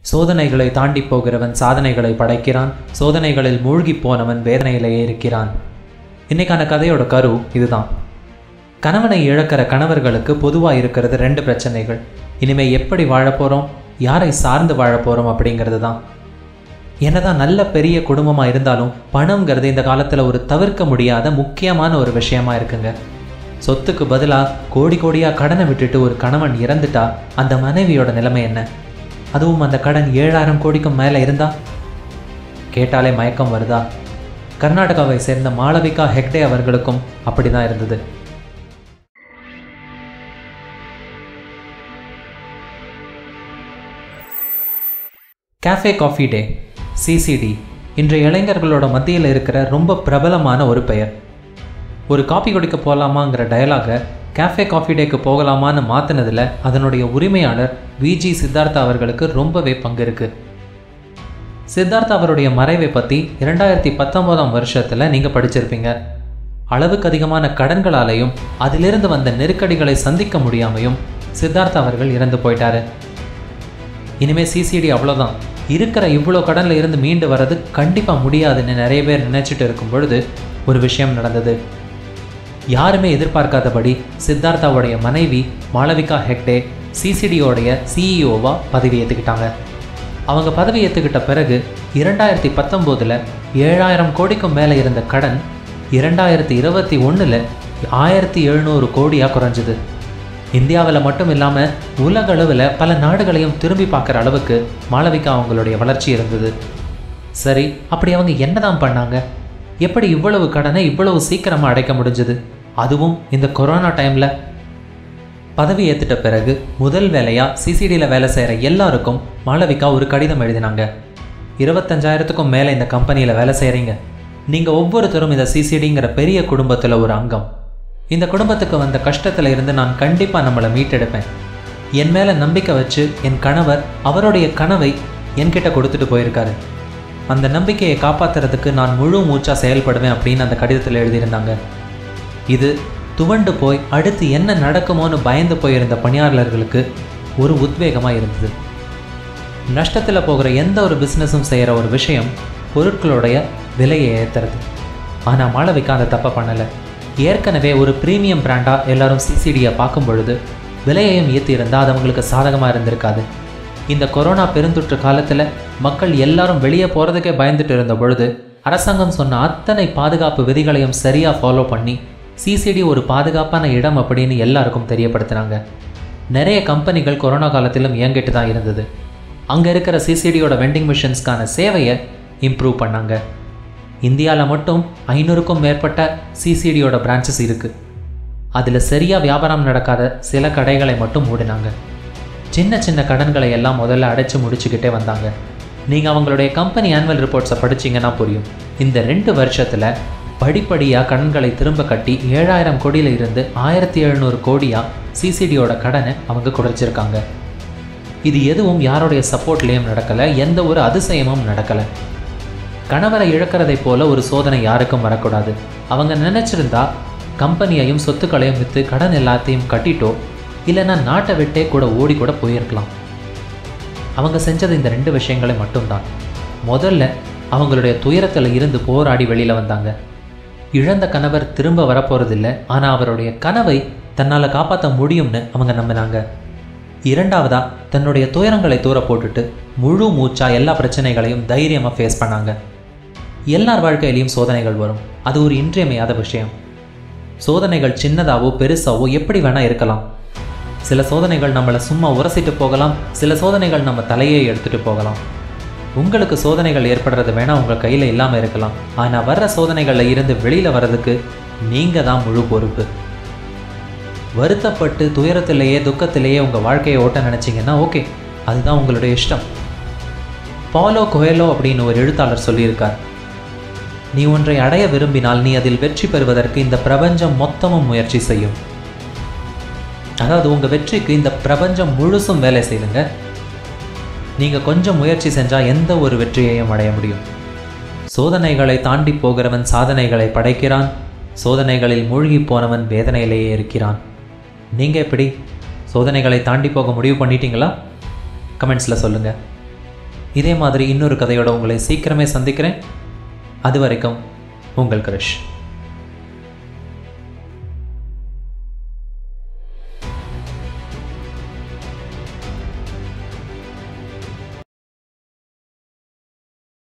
சோதனைகளை தாண்டி போகிறவன் சாதனைகளை படைக்கிறான் சோதனைகளில் மூழ்கி போனவன் வேதனையிலேயே இருக்கிறான் இன்னைக்கான கதையோட கரு இதுதான் கணவனை இழக்கிற கணவர்களுக்கு பொதுவாக இருக்கிறது ரெண்டு பிரச்சனைகள் இனிமே எப்படி வாழப் போகிறோம் யாரை சார்ந்து வாழப் போகிறோம் அப்படிங்கிறது தான் என்னதான் நல்ல பெரிய குடும்பமாக இருந்தாலும் பணம்ங்கிறது இந்த காலத்தில் ஒரு தவிர்க்க முடியாத முக்கியமான ஒரு விஷயமா இருக்குங்க சொத்துக்கு பதிலாக கோடி கோடியாக கடனை விட்டுட்டு ஒரு கணவன் இறந்துட்டா அந்த மனைவியோட நிலைமை என்ன அதுவும் அந்த கடன் ஏழாயிரம் கோடிக்கும் மேலே இருந்தா கேட்டாலே மயக்கம் வருதா கர்நாடகாவை சேர்ந்த மாளவிகா ஹெக்டே அவர்களுக்கும் அப்படிதான் இருந்தது கேஃபே காஃபி டே சிசிடி இன்றைய இளைஞர்களோட மத்தியில் இருக்கிற ரொம்ப பிரபலமான ஒரு பெயர் ஒரு காபி குடிக்க போகலாமாங்கிற டயலாகை கேஃபே காஃபி டேக்கு போகலாமான்னு மாற்றினதில் அதனுடைய உரிமையாளர் விஜி சித்தார்த்தா அவர்களுக்கு ரொம்பவே பங்கு இருக்கு சித்தார்த்தா அவருடைய மறைவை பற்றி இரண்டாயிரத்தி பத்தொம்போதாம் வருஷத்தில் நீங்கள் படிச்சிருப்பீங்க அளவுக்கு அதிகமான கடன்களாலையும் அதிலிருந்து வந்த நெருக்கடிகளை சந்திக்க முடியாமையும் சித்தார்த்தா அவர்கள் இறந்து போயிட்டாரு இனிமே சிசிடி அவ்வளோதான் இருக்கிற இவ்வளோ கடனில் இருந்து மீண்டு வர்றது கண்டிப்பாக முடியாதுன்னு நிறைய பேர் நினச்சிட்டு இருக்கும் பொழுது ஒரு விஷயம் நடந்தது யாருமே எதிர்பார்க்காதபடி சித்தார்த்தாவுடைய மனைவி மாளவிகா ஹெக்டே சிசிடியோடைய சிஇஓவாக பதவி ஏற்றுக்கிட்டாங்க அவங்க பதவி ஏற்றுக்கிட்ட பிறகு இரண்டாயிரத்தி பத்தொம்போதில் ஏழாயிரம் கோடிக்கும் மேலே இருந்த கடன் இரண்டாயிரத்தி இருபத்தி ஒன்றில் ஆயிரத்தி எழுநூறு கோடியாக குறைஞ்சிது இந்தியாவில் மட்டும் இல்லாமல் உலக அளவில் பல நாடுகளையும் திரும்பி பார்க்குற அளவுக்கு மாளவிகா அவங்களுடைய வளர்ச்சி இருந்தது சரி அப்படி அவங்க என்னதான் பண்ணாங்க எப்படி இவ்வளவு கடனை இவ்வளவு சீக்கிரமாக அடைக்க முடிஞ்சது அதுவும் இந்த கொரோனா டைமில் பதவி ஏற்றுட்ட பிறகு முதல் வேலையாக சிசிடியில் வேலை செய்கிற எல்லாருக்கும் மாளவிகா ஒரு கடிதம் எழுதினாங்க இருபத்தஞ்சாயிரத்துக்கும் மேலே இந்த கம்பெனியில் வேலை செய்கிறீங்க நீங்கள் ஒவ்வொருத்தரும் இந்த சிசிடிங்கிற பெரிய குடும்பத்தில் ஒரு அங்கம் இந்த குடும்பத்துக்கு வந்த கஷ்டத்தில் இருந்து நான் கண்டிப்பாக நம்மளை மீட்டெடுப்பேன் என் மேலே நம்பிக்கை வச்சு என் கணவர் அவருடைய கனவை என்கிட்ட கொடுத்துட்டு போயிருக்காரு அந்த நம்பிக்கையை காப்பாற்றுறதுக்கு நான் முழு மூச்சாக செயல்படுவேன் அப்படின்னு அந்த கடிதத்தில் எழுதியிருந்தாங்க இது துவண்டு போய் அடுத்து என்ன நடக்குமோன்னு பயந்து போயிருந்த பணியாளர்களுக்கு ஒரு உத்வேகமாக இருந்தது நஷ்டத்தில் போகிற எந்த ஒரு பிஸ்னஸும் செய்கிற ஒரு விஷயம் பொருட்களுடைய விலையை ஏற்றுறது ஆனால் மாளவிகா அந்த தப்பை பண்ணலை ஏற்கனவே ஒரு ப்ரீமியம் பிராண்டாக எல்லாரும் சிசிடியை பார்க்கும் பொழுது விலையையும் ஏற்றியிருந்தால் அது அவங்களுக்கு சாதகமாக இருந்திருக்காது இந்த கொரோனா பெருந்தொற்று காலத்தில் மக்கள் எல்லாரும் வெளியே போகிறதுக்கே பயந்துட்டு இருந்த பொழுது அரசாங்கம் சொன்ன அத்தனை பாதுகாப்பு விதிகளையும் சரியாக ஃபாலோ பண்ணி சிசிடி ஒரு பாதுகாப்பான இடம் அப்படின்னு எல்லாருக்கும் தெரியப்படுத்தினாங்க நிறைய கம்பெனிகள் கொரோனா காலத்திலும் இயங்கிட்டு தான் இருந்தது அங்கே இருக்கிற சிசிடியோட வெண்டிங் மிஷின்ஸ்க்கான சேவையை இம்ப்ரூவ் பண்ணாங்க இந்தியாவில் மட்டும் ஐநூறுக்கும் மேற்பட்ட சிசிடியோட பிரான்ச்சஸ் இருக்குது அதில் சரியாக வியாபாரம் நடக்காத சில கடைகளை மட்டும் மூடினாங்க சின்ன சின்ன கடன்களை எல்லாம் முதல்ல அடைச்சி முடிச்சுக்கிட்டே வந்தாங்க நீங்கள் அவங்களுடைய கம்பெனி ஆனுவல் ரிப்போர்ட்ஸை படிச்சீங்கன்னா புரியும் இந்த ரெண்டு வருஷத்தில் படிப்படியாக கடன்களை திரும்ப கட்டி ஏழாயிரம் கோடியில் இருந்து ஆயிரத்தி எழுநூறு கோடியாக சிசிடியோட கடனை அவங்க குறைச்சிருக்காங்க இது எதுவும் யாருடைய சப்போர்ட்லேயும் நடக்கலை எந்த ஒரு அதிசயமும் நடக்கலை கணவரை இழக்கிறதைப் போல ஒரு சோதனை யாருக்கும் வரக்கூடாது அவங்க நினச்சிருந்தா கம்பெனியையும் சொத்துக்களையும் விற்று கடன் எல்லாத்தையும் கட்டிட்டோ இல்லைன்னா நாட்டை விட்டே கூட ஓடி கூட போயிருக்கலாம் அவங்க செஞ்சது இந்த ரெண்டு விஷயங்களை மட்டும்தான் முதல்ல அவங்களுடைய துயரத்தில் இருந்து போராடி வெளியில் வந்தாங்க இழந்த கணவர் திரும்ப வரப்போகிறதில்ல ஆனால் அவருடைய கனவை தன்னால் காப்பாற்ற முடியும்னு அவங்க நம்பினாங்க இரண்டாவதா தன்னுடைய துயரங்களை தூர போட்டுட்டு முழு மூச்சா எல்லா பிரச்சனைகளையும் தைரியமாக ஃபேஸ் பண்ணாங்க எல்லார் வாழ்க்கையிலையும் சோதனைகள் வரும் அது ஒரு இன்றியமையாத விஷயம் சோதனைகள் சின்னதாவோ பெருசாவோ எப்படி வேணால் இருக்கலாம் சில சோதனைகள் நம்மளை சும்மா உரசிட்டு போகலாம் சில சோதனைகள் நம்ம தலையே எடுத்துகிட்டு போகலாம் உங்களுக்கு சோதனைகள் ஏற்படுறது வேணால் உங்கள் கையில் இல்லாமல் இருக்கலாம் ஆனால் வர்ற சோதனைகளில் இருந்து வெளியில் வர்றதுக்கு நீங்கள் தான் முழு பொறுப்பு வருத்தப்பட்டு துயரத்திலேயே துக்கத்திலேயே உங்கள் வாழ்க்கையை ஓட்ட நினச்சிங்கன்னா ஓகே அதுதான் உங்களுடைய இஷ்டம் பாலோ கொயலோ அப்படின்னு ஒரு எழுத்தாளர் சொல்லியிருக்கார் நீ ஒன்றை அடைய விரும்பினால் நீ அதில் வெற்றி பெறுவதற்கு இந்த பிரபஞ்சம் மொத்தமும் முயற்சி செய்யும் அதாவது உங்கள் வெற்றிக்கு இந்த பிரபஞ்சம் முழுசும் வேலை செய்யுங்க நீங்கள் கொஞ்சம் முயற்சி செஞ்சால் எந்த ஒரு வெற்றியையும் அடைய முடியும் சோதனைகளை தாண்டி போகிறவன் சாதனைகளை படைக்கிறான் சோதனைகளில் மூழ்கி போனவன் வேதனையிலேயே இருக்கிறான் நீங்கள் எப்படி சோதனைகளை தாண்டி போக முடிவு பண்ணிட்டீங்களா கமெண்ட்ஸில் சொல்லுங்கள் இதே மாதிரி இன்னொரு கதையோட உங்களை சீக்கிரமே சந்திக்கிறேன் அது வரைக்கும் உங்கள் கிரிஷ்